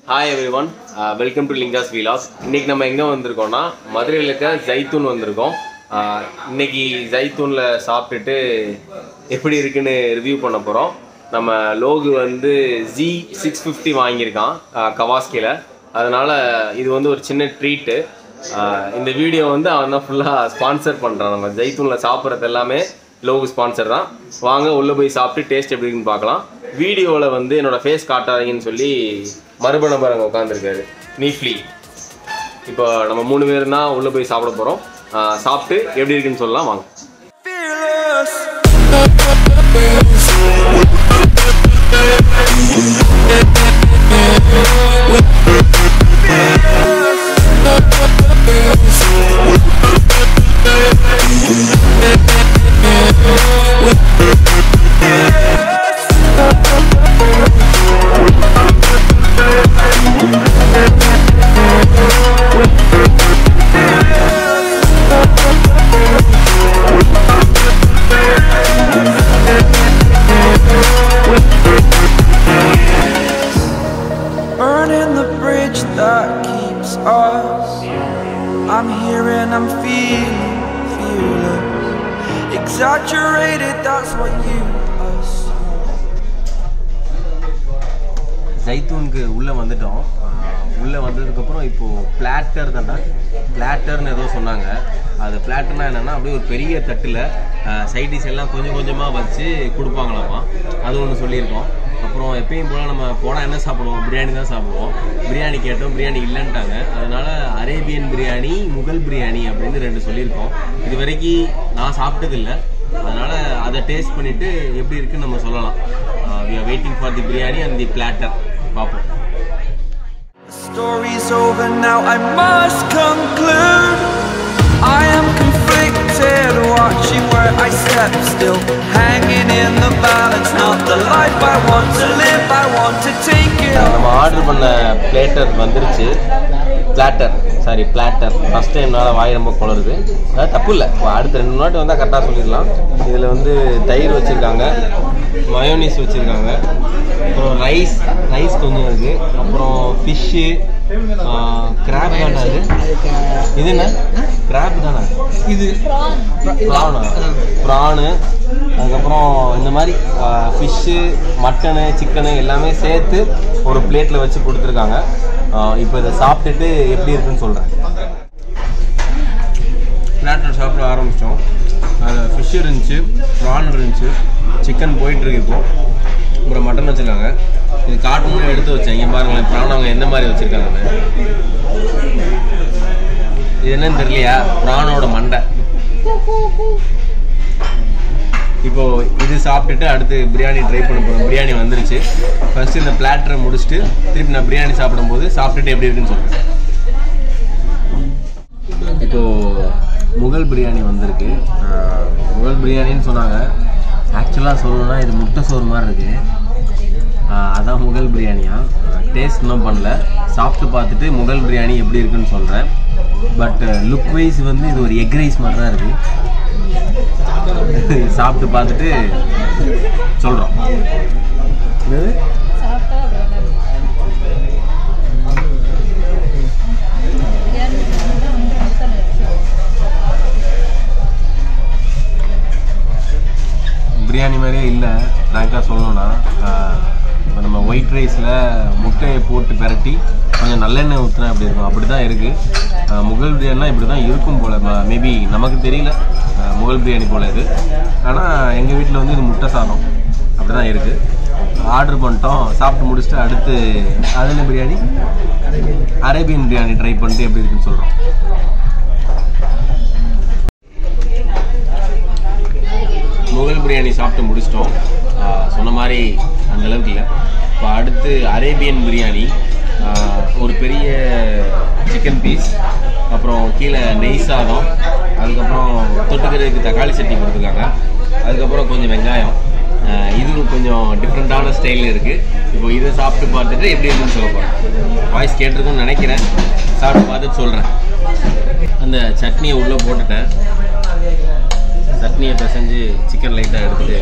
Hi everyone welcome to Linga's wheels இன்னைக்கு நம்ம எங்கே வந்திருக்கோம்னா மதுரையில் இருக்க ஜைத்தூன் வந்திருக்கோம் ஆஹ் இன்னைக்கு ஜைத்தூனில் சாப்பிட்டுட்டு எப்படி இருக்குன்னு ரிவ்யூ பண்ண போகிறோம் நம்ம லோகு வந்து ஜி சிக்ஸ் ஃபிஃப்டி வாங்கியிருக்கான் கவாஸ்கியில் அதனால் இது வந்து ஒரு சின்ன ட்ரீட்டு இந்த வீடியோ வந்து அவன் தான் ஃபுல்லாக ஸ்பான்சர் பண்ணுறான் நம்ம ஜைத்தூனில் சாப்பிட்றது எல்லாமே லோகு ஸ்பான்சர் தான் வாங்க உள்ளே போய் சாப்பிட்டு டேஸ்ட் எப்படி இருக்குன்னு பார்க்கலாம் வீடியோவில் வந்து என்னோட ஃபேஸ் காட்டாதீங்கன்னு சொல்லி மறுப நபர் அங்கே உட்காந்துருக்காரு நீஃப்லி இப்போ நம்ம மூணு பேர் தான் உள்ளே போய் சாப்பிட போகிறோம் சாப்பிட்டு எப்படி இருக்குன்னு சொல்லலாம் வாங்க fearless. Burning the bridge that keeps us. I'm here and I'm feeling fearless. Exaggerated, that's what you assume. ஜைத்தூனுக்கு உள்ளே வந்துட்டோம் உள்ளே வந்ததுக்கப்புறம் இப்போது பிளாட்டர் தானே பிளாட்டர்னு ஏதோ சொன்னாங்க அது பிளாட்டர்னா என்னென்னா அப்படியே ஒரு பெரிய தட்டில் சைடிஸ் எல்லாம் கொஞ்சம் கொஞ்சமாக வச்சு கொடுப்பாங்களாமா அது ஒன்று சொல்லியிருக்கோம் அப்புறம் எப்பயும் போல் நம்ம போனால் என்ன சாப்பிடுவோம் பிரியாணி தான் சாப்பிடுவோம் பிரியாணி கேட்டோம் பிரியாணி இல்லைன்ட்டாங்க அதனால அரேபியன் பிரியாணி முகல் பிரியாணி அப்படின்னு ரெண்டு சொல்லியிருக்கோம் இது வரைக்கும் நான் சாப்பிட்டதில்லை அதனால் அதை டேஸ்ட் பண்ணிவிட்டு எப்படி இருக்குன்னு நம்ம சொல்லலாம் we are waiting for the biryani and the platter பார்ப்போம் The story's over now, I must conclude. I am conflicted, watching where I step still, hanging in the balance. Not the life I want to live, I want to take it all. நம்ம order பண்ண platter வந்துருச்சு platter sorry platter first டைம்னால வாய் ரொம்ப குளருது அதாவது தப்பு இல்லை அடுத்த ரெண்டு நாட்டு வந்தால் கரெக்டாக சொல்லிடலாம் இதில் வந்து தயிர் வச்சுருக்காங்க மயோனிஸ் வச்சுருக்காங்க அப்புறம் ரைஸ் ரைஸ் கொஞ்சம் இருக்குது அப்புறம் ஃபிஷ்ஷு கிராப் தானே அது இது என்ன கிராப் தானே இது ப்ரானா ப்ரானு அதுக்கப்புறம் இந்த மாதிரி ஃபிஷ்ஷு மட்டனு சிக்கனு எல்லாமே சேர்த்து ஒரு பிளேட்டில் வச்சு கொடுத்துருக்காங்க இப்போ இதை சாப்பிட்டுட்டு எப்படி இருக்குன்னு சொல்கிறேன் பிளாட்டில் சாப்பிட ஆரம்பித்தோம் அதில் ஃபிஷ் இருந்துச்சு ப்ரான் இருந்துச்சு சிக்கன் போயிட்டுருக்கு இப்போ அப்புறம் மட்டன் வச்சுருக்காங்க இது காட்டணும்னு எடுத்து வச்சேன் இங்கே பாருங்களேன் ப்ரான் அவங்க எந்த மாதிரி வச்சுருக்காங்கன்னு இது என்னன்னு தெரியலையா ப்ரானோட மண்டை இப்போ இது சாப்பிட்டுட்டு அடுத்து பிரியாணி ட்ரை பண்ண போகிறோம் பிரியாணி வந்துருச்சு ஃபர்ஸ்ட் இந்த பிளாட்டரை முடிச்சுட்டு திருப்பி நான் பிரியாணி சாப்பிடும்போது சாப்பிட்டுட்டு எப்படி இருக்குன்னு சொல்கிறேன் இப்போ முகல் பிரியாணி வந்திருக்கு ஆஹ் முகல் பிரியாணின்னு சொன்னாங்க ஆக்சுவலாக சொல்லணும்னா இது முட்டை சோறு மாதிரி இருக்கு ஆஹ் அதான் முகல் பிரியாணியா டேஸ்ட் இன்னும் பண்ணல சாப்பிட்டு பார்த்துட்டு முகல் பிரியாணி எப்படி இருக்குன்னு சொல்கிறேன் பட் லுக் வைஸ் வந்து இது ஒரு எக் ரைஸ் மாதிரி தான் இருக்குது சாப்பிட்டு பார்த்துட்டு சொல்கிறோம் பிரியாணி மாதிரியே இல்லை ஃப்ராங்காக சொல்லணும்னா ஆஹ், இப்போ நம்ம ஒயிட் ரைஸில் முட்டையை போட்டு பிரட்டி கொஞ்சம் நல்லெண்ணெய் ஊற்றினா அப்படி இருக்கும் அப்படி தான் இருக்குது முகல் பிரியாணிலாம் இப்படி தான் இருக்கும் போல் மேபி நமக்கு தெரியல ஆஹ், முகல் பிரியாணி போல் இது ஆனால் எங்கள் வீட்டில் வந்து இது முட்டை சாதம் அப்படி தான் இருக்குது ஆர்டர் பண்ணிட்டோம் சாப்பிட்டு முடிச்சுட்டு அடுத்து அதில் பிரியாணி அரேபியன் பிரியாணி ட்ரை பண்ணிட்டு எப்படி இருக்குன்னு சொல்கிறோம் முகல் பிரியாணி சாப்பிட்டு முடிச்சிட்டோம் ஆஹ் சொன்ன மாதிரி அந்த அளவுக்கு இல்லை இப்போ அடுத்து அரேபியன் பிரியாணி ஆஹ் ஒரு பெரிய சிக்கன் பீஸ் அப்புறம் கீழே நெய் சாதம் அதுக்கப்புறம் தொட்டுக்கிறதுக்கு தக்காளி சட்னி கொடுத்துருக்காங்க அதுக்கப்புறம் கொஞ்சம் வெங்காயம் ஆஹ் இதுவும் கொஞ்சம் டிஃப்ரெண்ட்டான ஸ்டைலில் இருக்குது இப்போ இதை சாப்பிட்டு பார்த்துட்டு எப்படி இருக்குன்னு சொல்ல போகிறேன் வாய்ஸ் கேட்டிருக்குன்னு நினைக்கிறேன் சாப்பிட்டு பார்த்துட்டு சொல்கிறேன் அந்த சட்னியை உள்ளே போட்டுட்டேன் சட்னியை பிசைஞ்சு சிக்கன் லைட்டாக எடுத்துட்டு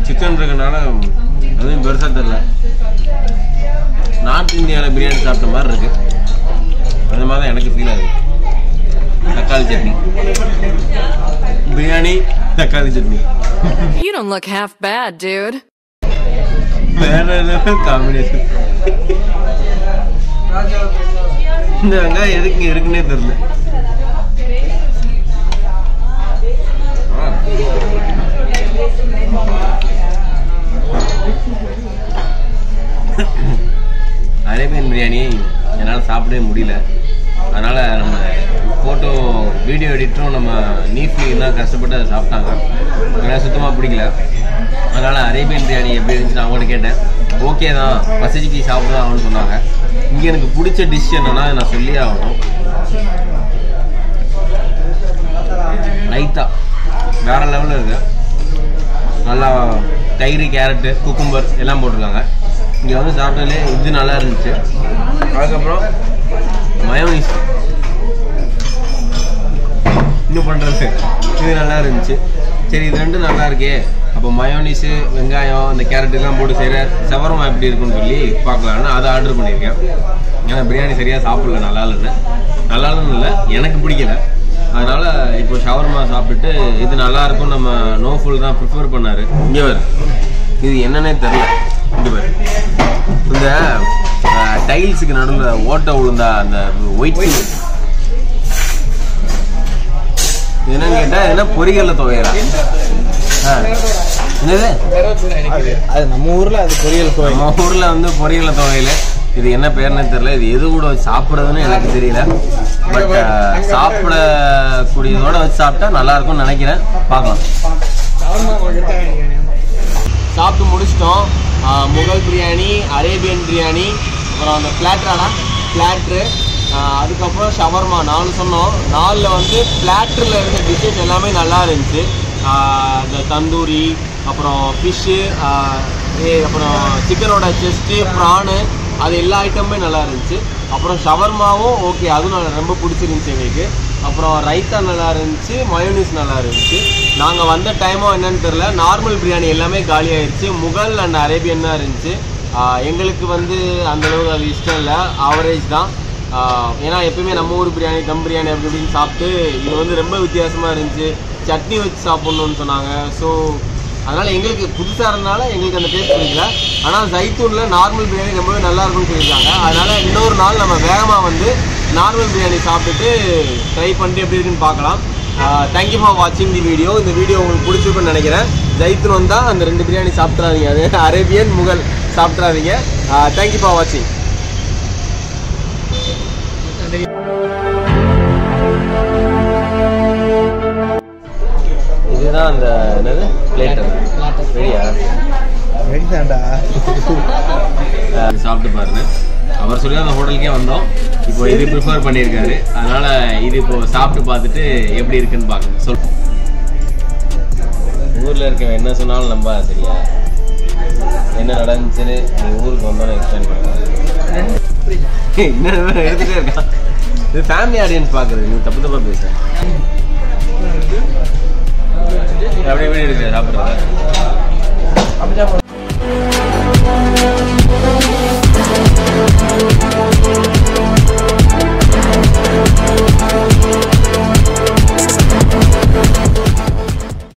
சிக்கன் இருக்கனால அதுவும் பெருசாக தெரில நார்த் இந்தியாவில் பிரியாணி சாப்பிட்ட மாதிரி இருக்கு அந்த மாதிரி தான் எனக்கு ஃபீல் ஆகுது தக்காளி சட்னி பிரியாணி தக்காளி chutney You don't look half bad, dude. வேற ஏதாவது காம்பினேஷன் இந்த வெங்காயம் எதுக்கு இங்க இருக்குன்னே தெரியல ஆ. அரேபியன் பிரியாணி என்னால் சாப்பிடவே முடியல அதனால் நம்ம ஃபோட்டோ வீடியோ எடிட்டரும் நம்ம நீஃப்லி தான் கஷ்டப்பட்டு அதை சாப்பிட்டாங்க எனக்கு சுத்தமாக பிடிக்கல அதனால் அரேபியன் பிரியாணி எப்படி இருந்துச்சுன்னு அவங்கள்ட்ட கேட்டேன் ஓகே தான் பசிக்கு சாப்பிடலாம் ஆகணும்னு சொன்னாங்க இங்கே எனக்கு பிடிச்ச டிஷ் என்னன்னா அதை நான் சொல்லியே ஆகணும் ரைத்தா வேற லெவலில் இருக்கு நல்லா தயிர் கேரட்டு குக்கும்பர் எல்லாம் போட்டிருக்காங்க இங்கே வந்து சாப்பிட்டதுலே இது நல்லா இருந்துச்சு அதுக்கப்புறம் மயோனிஸ் இன்னும் பண்ணுறது இது நல்லா இருந்துச்சு சரி இது ரெண்டும் நல்லா இருக்கே அப்போ மயோனிஸு வெங்காயம் அந்த கேரட் எல்லாம் போட்டு செய்கிற சவரமா எப்படி இருக்குன்னு சொல்லி பார்க்கலான்னு அதை ஆர்டர் பண்ணியிருக்கேன் ஏன்னா பிரியாணி சரியாக சாப்பிடல நல்லா இல்லைன்னு நல்லா இல்லைன்னு இல்லை எனக்கு பிடிக்கல அதனால இப்போ ஷவர்மா சாப்பிட்டுட்டு இது நல்லா இருக்கும் நம்ம நோ ஃபுல் தான் ப்ரிஃபர் பண்ணாரு இங்கே பாரு இது என்னன்னே தெரியல இங்கே பாரு இந்த டைல்ஸுக்கு நடுவில் ஓட்டை விழுந்தா அந்த ஒயிட் என்னன்னு கேட்டா என்ன பொரியல்ல துவையலா ஆ. என்னது அது நம்ம ஊர்ல அது பொரியல் கோயில் நம்ம ஊர்ல வந்து பொரியல்ல துவையல் இது என்ன பேர்னே தெரியல இது எது கூட வச்சு சாப்பிடுறதுன்னு எனக்கு தெரியல பட் சாப்பிடக்கூடியதோட வச்சு சாப்பிட்டா நல்லா இருக்கும்னு நினைக்கிறேன் பார்க்கலாம் சாப்பிட்டு முடிச்சிட்டோம் ஆஹ் முகல் பிரியாணி அரேபியன் பிரியாணி அப்புறம் அந்த பிளாட்ரானா பிளாட்ரு அதுக்கப்புறம் ஷவர்மா நாலு சொன்னோம் நாலில் வந்து பிளாட்டரில் இருந்த டிஷ்ஷஸ் எல்லாமே நல்லா இருந்துச்சு ஆஹ் இந்த தந்தூரி அப்புறம் ஃபிஷ்ஷு அப்புறம் சிக்கனோட செஸ்ட்டு ப்ரானு அது எல்லா ஐட்டமுமே நல்லா இருந்துச்சு அப்புறம் ஷவர்மாவும் ஓகே அதுவும் நல்லா ரொம்ப பிடிச்சிருந்துச்சு எங்களுக்கு அப்புறம் ரைத்தா நல்லா இருந்துச்சு மயோனிஸ் நல்லா இருந்துச்சு நாங்கள் வந்த டைமும் என்னன்னு தெரில நார்மல் பிரியாணி எல்லாமே காலி ஆயிடுச்சு முகல் அண்ட் அரேபியன் தான் இருந்துச்சு ஆஹ் எங்களுக்கு வந்து அந்த அளவுக்கு அது இஷ்டம் இல்லை ஆவரேஜ் தான் ஆஹ் ஏன்னா எப்பயுமே நம்ம ஊர் பிரியாணி தம் பிரியாணி அப்படி இப்படின்னு சாப்பிட்டு இது வந்து ரொம்ப வித்தியாசமாக இருந்துச்சு சட்னி வச்சு சாப்பிட்ணுன்னு சொன்னாங்க ஸோ அதனால் எங்களுக்கு புதுசாக இருந்தனால எங்களுக்கு அந்த டேஸ்ட் பிடிக்கல ஆனால் ஜைத்தூனில் நார்மல் பிரியாணி ரொம்பவே நல்லா இருக்கும்னு சொல்லியிருக்காங்க அதனால் இன்னொரு நாள் நம்ம வேகமாக வந்து நார்மல் பிரியாணி சாப்பிட்டுட்டு ட்ரை பண்ணிட்டு எப்படி இருக்குன்னு பார்க்கலாம் தேங்க்யூ ஃபார் வாட்சிங் தி வீடியோ இந்த வீடியோ உங்களுக்கு பிடிச்சிருக்குன்னு நினைக்கிறேன் ஜைத்தூன் வந்தால் அந்த ரெண்டு பிரியாணி சாப்பிட்றாதீங்க அது அரேபியன் முகல் சாப்பிட்றாதீங்க தேங்க்யூ ஃபார் வாட்சிங் இதுதான் அந்த என்னது பிளேட்டர் ரெடியா ரெடிதான்டா சாப்பிட்டு பாருங்க அவர் சொல்லி அந்த ஹோட்டலுக்கே வந்தோம் இப்போ இது ப்ரிஃபர் பண்ணியிருக்காரு அதனால இது இப்போ சாப்பிட்டு பார்த்துட்டு எப்படி இருக்குன்னு பார்க்கணும் சொல் ஊரில் இருக்கவன் என்ன சொன்னாலும் நம்ப சரியா என்ன நடந்துச்சுன்னு நீ ஊருக்கு வந்தோன்னு எக்ஸ்பிளைன் பண்ணுறேன் என்ன எடுத்துகிட்டே இருக்கான் இது ஃபேமிலி ஆடியன்ஸ் பார்க்குறது நீ தப்பு தப்பாக பேசுகிறேன் அப்படி எப்படி இருக்கு சாப்பிட்றது